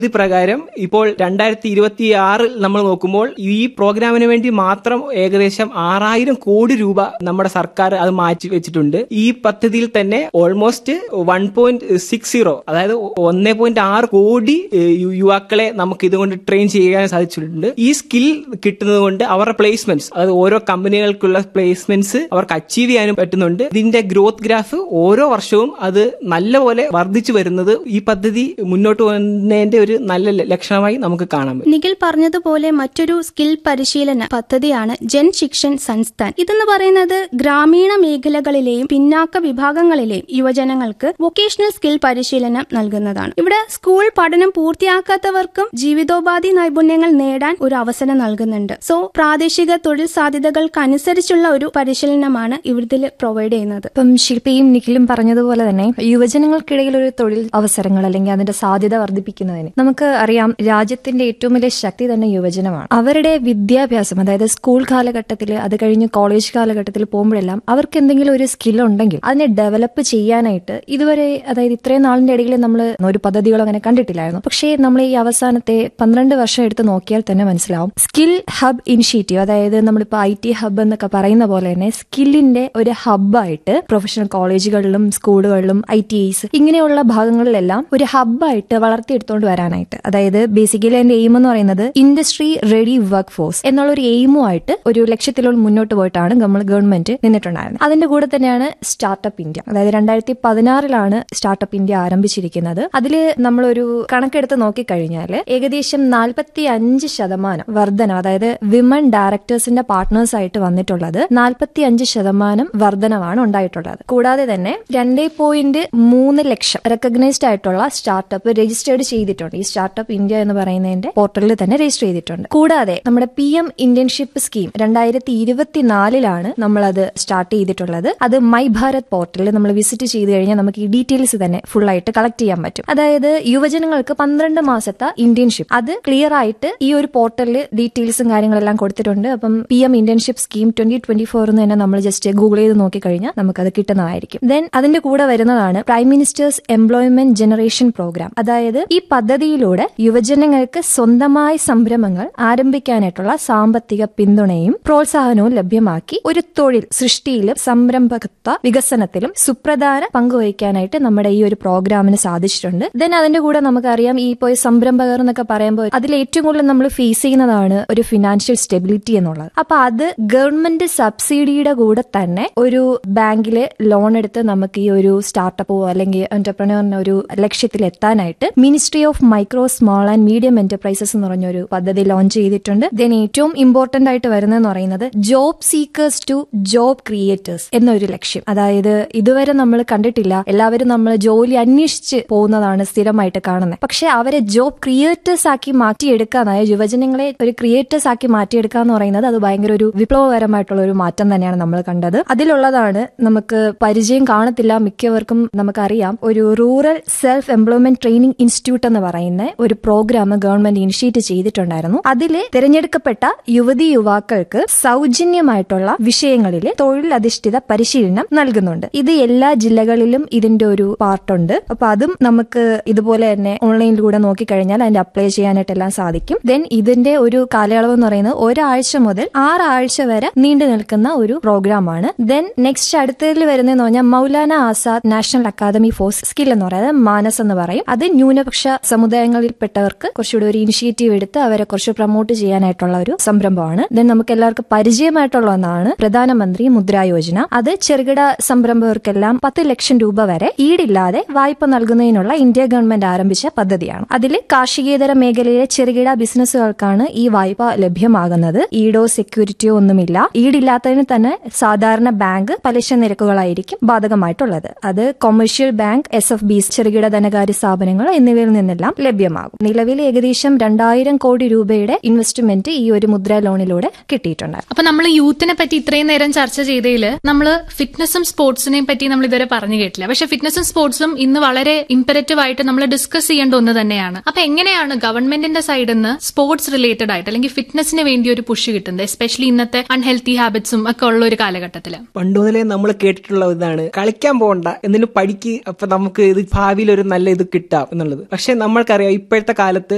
ഇത് പ്രകാരം ഇപ്പോൾ രണ്ടായിരത്തി ഇരുപത്തി ആറിൽ നമ്മൾ നോക്കുമ്പോൾ ഈ പ്രോഗ്രാമിന് വേണ്ടി മാത്രം ഏകദേശം ആറായിരം കോടി രൂപ നമ്മുടെ സർക്കാർ അത് മാറ്റി വെച്ചിട്ടുണ്ട് ഈ പദ്ധതിയിൽ തന്നെ almost one point six zero അതായത് ഒന്നേ പോയിന്റ് ആറ് കോടി ഏഹ്, യു- യുവാക്കളെ നമുക്ക് ഇതുകൊണ്ട് ട്രെയിൻ ചെയ്യാൻ സാധിച്ചിട്ടുണ്ട് ഈ സ്കിൽ കിട്ടുന്നത് കൊണ്ട് അവരുടെ പ്ലേസ്മെന്റ്സ് അതായത് ഓരോ കമ്പനികൾക്കുള്ള പ്ലേസ്മെന്റ്സ് അവർക്ക് അച്ചീവ് ചെയ്യാനും പറ്റുന്നുണ്ട് ഇതിന്റെ ഗ്രോത്ത് ഗ്രാഫ് ഓരോ വർഷവും അത് നല്ലപോലെ വർദ്ധിച്ചു വരുന്നത് ഈ പദ്ധതി മുന്നോട്ട് പോകുന്നതിന്റെ ഒരു നല്ല ല- ലക്ഷണമായി നമുക്ക് കാണാൻ പറ്റും നിഖിൽ പറഞ്ഞതുപോലെ മറ്റൊരു സ്കിൽ പരിശീലന പദ്ധതിയാണ് ജൻ ശിക്ഷൻ സംസ്ഥാൻ ഇതെന്ന് പറയുന്നത് ഗ്രാമീണ മേഖലകളിലെയും പിന്നാക്ക വിഭാഗങ്ങളിലെയും യുവജനങ്ങൾക്ക് വൊക്കേഷണൽ സ്കിൽ പരിശീലനം നൽകുന്നതാണ് ഇവിടെ സ്കൂൾ പഠനം പൂർത്തിയാക്കാത്തവർക്കും ജീവിതോപാധി നൈപുണ്യങ്ങൾ നേടാൻ ഒരു അവസരം നൽകുന്നുണ്ട് സോ പ്രാദേശിക തൊഴിൽ സാധ്യതകൾക്കനുസരിച്ചുള്ള ഒരു പരിശീലനമാണ് ഇവിടത്തിൽ പ്രൊവൈഡ് ചെയ്യുന്നത് ഇപ്പം ശില്പിയും നിഖിലും പറഞ്ഞതുപോലെ തന്നെ യുവജനങ്ങൾക്കിടയിൽ ഒരു തൊഴിൽ അവസരങ്ങൾ അല്ലെങ്കിൽ അതിന്റെ സാധ്യത വർദ്ധിപ്പിക്കുന്നതിന് നമുക്ക് അറിയാം രാജ്യത്തിന്റെ ഏറ്റവും വലിയ ശക്തി തന്നെ യുവജനമാണ് അവരുടെ വിദ്യാഭ്യാസം അതായത് സ്കൂൾ കാലഘട്ടത്തിൽ അത് കഴിഞ്ഞ് കോളേജ് കാലഘട്ടത്തിൽ പോകുമ്പോഴെല്ലാം അവർക്ക് എന്തെങ്കിലും ഒരു സ്കിൽ ഉണ്ടെങ്കിൽ അതിനെ ഡെവലപ്പ് ചെയ്യാനായിട്ട് ഇതുവരെ അതായത് ഇത്രയും നാളിന്റെ ഇടയിൽ നമ്മൾ ഒരു പദ്ധതികൾ അങ്ങനെ കണ്ടിട്ടില്ലായിരുന്നു പക്ഷേ നമ്മൾ ഈ അവസാനത്തെ പന്ത്രണ്ട് വർഷം എടുത്ത് നോക്കിയാൽ തന്നെ മനസ്സിലാവും സ്കിൽ ഹബ് ഇനിഷ്യേറ്റീവ് അതായത് നമ്മളിപ്പോൾ ഐ ടി ഹബ് എന്നൊക്കെ പറയുന്ന പോലെ തന്നെ സ്കില്ലിന്റെ ഒരു ഹബ്ബായിട്ട് പ്രൊഫഷണൽ കോളേജുകളിലും സ്കൂളുകളിലും ഐ ടി ഐസ് ഇങ്ങനെയുള്ള ഭാഗങ്ങളിലെല്ലാം ഒരു ഹബ്ബായിട്ട് വളർത്തിയെടുത്തോണ്ട് വരാനായിട്ട് അതായത് ബേസിക്കലി അതിന്റെ എയിം എന്ന് പറയുന്നത് ഇൻഡസ്ട്രി റെഡി വർക്ക് ഫോഴ്സ് എന്നുള്ള ഒരു എയിമുമായിട്ട് ഒരു ലക്ഷ്യത്തിലുള്ള മുന്നോട്ട് പോയിട്ടാണ് നമ്മൾ ഗവൺമെന്റ് നിന്നിട്ടുണ്ടായിരുന്നത് അതിന്റെ കൂടെ തന്നെയാണ് സ്റ്റാർട്ടപ്പ് ഇന്ത്യ അതായത് രണ്ടായിരത്തി പതിനാറിലാണ് സ്റ്റാർട്ടപ്പ് ഇന്ത്യ ആരംഭിച്ചിരിക്കുന്നത് അതിൽ നമ്മളൊരു കണക്കെടുത്ത് നോക്കിക്കഴിഞ്ഞാൽ ഏകദേശം നാൽപ്പത്തി അഞ്ച് ശതമാനം വർധന അതായത് വിമൻ ഡയറക്ടേഴ്സിന്റെ പാർട്ട്നേഴ്സ് ആയിട്ട് വന്നിട്ടുള്ളത് നാൽപ്പത്തി അഞ്ച് ശതമാനം വർധനമാണ് ഉണ്ടായിട്ടുള്ളത് കൂടാതെ തന്നെ രണ്ടേ പോയിന്റ് മൂന്ന് ലക്ഷം റെക്കഗ്നൈസ്ഡ് ആയിട്ടുള്ള സ്റ്റാർട്ടപ്പ് രജിസ്റ്റേർഡ് ചെയ്തിട്ടുണ്ട് ഈ സ്റ്റാർട്ടപ്പ് ഇന്ത്യ എന്ന് പറയുന്നതിന്റെ പോർട്ടലിൽ തന്നെ രജിസ്റ്റർ ചെയ്തിട്ടുണ്ട് കൂടാതെ നമ്മുടെ പി എം ഇന്റേൺഷിപ്പ് സ്കീം രണ്ടായിരത്തി ഇരുപത്തിനാലിലാണ് നമ്മൾ അത് സ്റ്റാർട്ട് ചെയ്തിട്ടുള്ളത് അത് മൈ ഭാരത് പോർട്ടലിൽ നമ്മൾ വിസിറ്റ് ചെയ്ത് കഴിഞ്ഞാൽ നമുക്ക് ഈ ഡീറ്റെയിൽസ് തന്നെ ഫുൾ ആയിട്ട് കളക്ട് ചെയ്യാൻ പറ്റും അതായത് യുവജനങ്ങൾക്ക് പന്ത്രണ്ട് മാസത്തെ ഇന്റേൺഷിപ്പ് അത് ക്ലിയർ ആയിട്ട് ഈ ഒരു പോർട്ടലിൽ ഡീറ്റെയിൽസും കാര്യങ്ങളെല്ലാം കൊടുത്തിട്ടുണ്ട് അപ്പം P M internship scheme twenty twenty four എന്ന് തന്നെ നമ്മൾ ജസ്റ്റ് ഗൂഗിൾ ചെയ്ത് നോക്കിക്കഴിഞ്ഞാൽ നമുക്കത് കിട്ടുന്നതായിരിക്കും ദെൻ അതിന്റെ കൂടെ വരുന്നതാണ് prime minister's employment generation programme അതായത് ഈ പദ്ധതിയിലൂടെ യുവജനങ്ങൾക്ക് സ്വന്തമായ സംരംഭങ്ങൾ ആരംഭിക്കാനായിട്ടുള്ള സാമ്പത്തിക പിന്തുണയും പ്രോത്സാഹനവും ലഭ്യമാക്കി ഒരു തൊഴിൽ സൃഷ്ടിയിലും സംരംഭകത്വ വികസനത്തിലും സുപ്രധാന പങ്കുവഹിക്കാനായിട്ട് നമ്മുടെ ഈ ഒരു പ്രോഗ്രാമിന് സാധിച്ചിട്ടുണ്ട് ദെൻ അതിന്റെ കൂടെ നമുക്കറിയാം ഈ ഇപ്പോൾ സംരംഭകർ എന്നൊക്കെ പറയുമ്പോൾ അതിൽ ഏറ്റവും കൂടുതൽ നമ്മൾ ഫേസ് ചെയ്യുന്നതാണ് ഒരു ഫിനാൻഷ്യൽ സ്റ്റെബിലിറ്റി എന്നുള്ളത് അപ്പൊ അത് ഗവൺമെന്റ് സബ്സിഡിയുടെ കൂടെ തന്നെ ഒരു ബാങ്കില് ലോൺ എടുത്ത് നമുക്ക് ഈ ഒരു സ്റ്റാർട്ടപ്പോ അല്ലെങ്കിൽ എന്റർപ്രണറിന് ഒരു ലക്ഷ്യത്തിൽ എത്താനായിട്ട് ministry of micro small and medium enterprises എന്ന് പറഞ്ഞ ഒരു പദ്ധതി ലോഞ്ച് ചെയ്തിട്ടുണ്ട് ദെൻ ഏറ്റവും ഇമ്പോർട്ടന്റ് ആയിട്ട് വരുന്നതെന്ന് പറയുന്നത് job seekers to job creators എന്നൊരു ലക്ഷ്യം അതായത് ഇതുവരെ നമ്മൾ കണ്ടിട്ടില്ല എല്ലാവരും നമ്മൾ ജോലി അന്വേഷിച്ച് പോകുന്നതാണ് സ്ഥിരമായിട്ട് കാണുന്നത് പക്ഷെ അവരെ ജോബ് ക്രിയേറ്റേഴ്സ് ആക്കി മാറ്റിയെടുക്കാനായ യുവജനങ്ങളെ ഒരു ക്രിയേറ്റേഴ്സ് ആക്കി മാറ്റിയെടുക്കുക എന്ന് പറയുന്നത് അത് ഭയങ്കര ഒരു വിപ്ലവകരമായിട്ടുള്ള ഒരു മാറ്റം തന്നെയാണ് നമ്മൾ കണ്ടത് അതിലുള്ളതാണ് നമുക്ക് പരിചയം കാണത്തില്ല മിക്കവർക്കും നമുക്കറിയാം ഒരു rural self employment training institute എന്ന് പറയുന്ന ഒരു പ്രോഗ്രാം ഗവൺമെന്റ് ഇനിഷ്യേറ്റ് ചെയ്തിട്ടുണ്ടായിരുന്നു അതിൽ തിരഞ്ഞെടുക്കപ്പെട്ട യുവതി യുവാക്കൾക്ക് സൗജന്യമായിട്ടുള്ള വിഷയങ്ങളിൽ തൊഴിലധിഷ്ഠിത പരിശീലനം നൽകുന്നുണ്ട് ഇത് എല്ലാ ജില്ലകളിലും ഇതിന്റെ ഒരു പാർട്ടുണ്ട് അപ്പൊ അതും നമുക്ക് ഇതുപോലെ തന്നെ ഓൺലൈനിലൂടെ നോക്കിക്കഴിഞ്ഞാൽ അതിന്റെ അപ്ലൈ ചെയ്യാനായിട്ടെല്ലാം സാധിക്കും ദെൻ ഇതിന്റെ ഒരു കാലയളവ് എന്ന് പറയുന്നത് ഒരാഴ്ച മുതൽ ആറാഴ്ച വരെ നീണ്ടു നിൽക്കുന്ന ഒരു പ്രോഗ്രാമാണ് ദെൻ നെക്സ്റ്റ് അടുത്തതിൽ വരുന്നതെന്ന് പറഞ്ഞാൽ Maulana Azad national academy for skill എന്ന് പറയുന്നത് മാനസ് എന്ന് പറയും അത് ന്യൂനപക്ഷ സമുദായങ്ങളിൽപ്പെട്ടവർക്ക് കുറച്ചുകൂടി ഒരു ഇനിഷ്യേറ്റീവ് എടുത്ത് അവരെ കുറച്ച് പ്രൊമോട്ട് ചെയ്യാനായിട്ടുള്ള ഒരു സംരംഭമാണ് ദെൻ നമുക്ക് എല്ലാവർക്കും പരിചയമായിട്ടുള്ള ഒന്നാണ് പ്രധാനമന്ത്രി മുദ്രാ യോജന അത് ചെറുകിട സംരംഭകർക്കെല്ലാം പത്ത് ലക്ഷം രൂപ വരെ ഈടില്ലാതെ വായ്പ നൽകുന്നതിനുള്ള ഇന്ത്യ ഗവൺമെന്റ് ആരംഭിച്ച പദ്ധതിയാണ് അതിൽ കാർഷികേതര മേഖലയിലെ ചെറുകിട ബിസിനസ്സുകൾക്കാണ് ഈ വായ്പ ലഭ്യമാകുന്നത് ഈടോ സെക്യൂരിറ്റിയോ ഒന്നുമില്ല ഈടില്ലാത്തതിന് തന്നെ സാധാരണ ബാങ്ക് പലിശ നിരക്കുകളായിരിക്കും ബാധകമായിട്ടുള്ളത് അത് commercial bank S F B ചെറുകിട ധനകാര്യ സ്ഥാപനങ്ങൾ എന്നിവയിൽ നിന്നെല്ലാം ലഭ്യമാകും നിലവിൽ ഏകദേശം രണ്ടായിരം കോടി രൂപയുടെ ഇൻവെസ്റ്റ്മെന്റ് ഈ ഒരു മുദ്രാ ലോണിലൂടെ കിട്ടിയിട്ടുണ്ട് അപ്പൊ നമ്മൾ യൂത്തിനെ പറ്റി ഇത്രയും നേരം ചർച്ച ചെയ്തതിൽ നമ്മൾ ഫിറ്റ്നസും സ്പോർട്സിനെയും പറ്റി നമ്മൾ ഇതുവരെ പറഞ്ഞു കേട്ടില്ല പക്ഷെ ഫിറ്റ്നസും സ്പോർട്സും ഇന്ന് വളരെ ഇമ്പരറ്റീവ് ആയിട്ട് നമ്മൾ ഡിസ്കസ് ചെയ്യേണ്ട ഒന്ന് തന്നെയാണ് അപ്പൊ എങ്ങനെയാണ് ഗവൺമെന്റിന്റെ സൈഡിൽ നിന്ന് സ്പോർട്സ് റിലേറ്റഡ് ആയിട്ട് അല്ലെങ്കിൽ ഫിറ്റ്നസിന് വേണ്ടി ഒരു പുഷ് കിട്ടുന്നത് എസ്പെഷ്യലി ഇന്നത്തെ അൺഹെൽത്തി ഹാബിറ്റ്സും ഒക്കെ ഉള്ള ഒരു കാലഘട്ടത്തിൽ പണ്ട് മുതലേ നമ്മൾ കേട്ടിട്ടുള്ള ഇതാണ് കളിക്കാൻ പോകണ്ട എന്തിനു പഠിക്ക് അപ്പൊ നമുക്ക് ഇത് ഭാവിയിൽ ഒരു നല്ല ഇത് കിട്ടാം എന്നുള്ളത് പക്ഷെ നമ്മൾക്കറിയാം ഇപ്പോഴത്തെ കാലത്ത്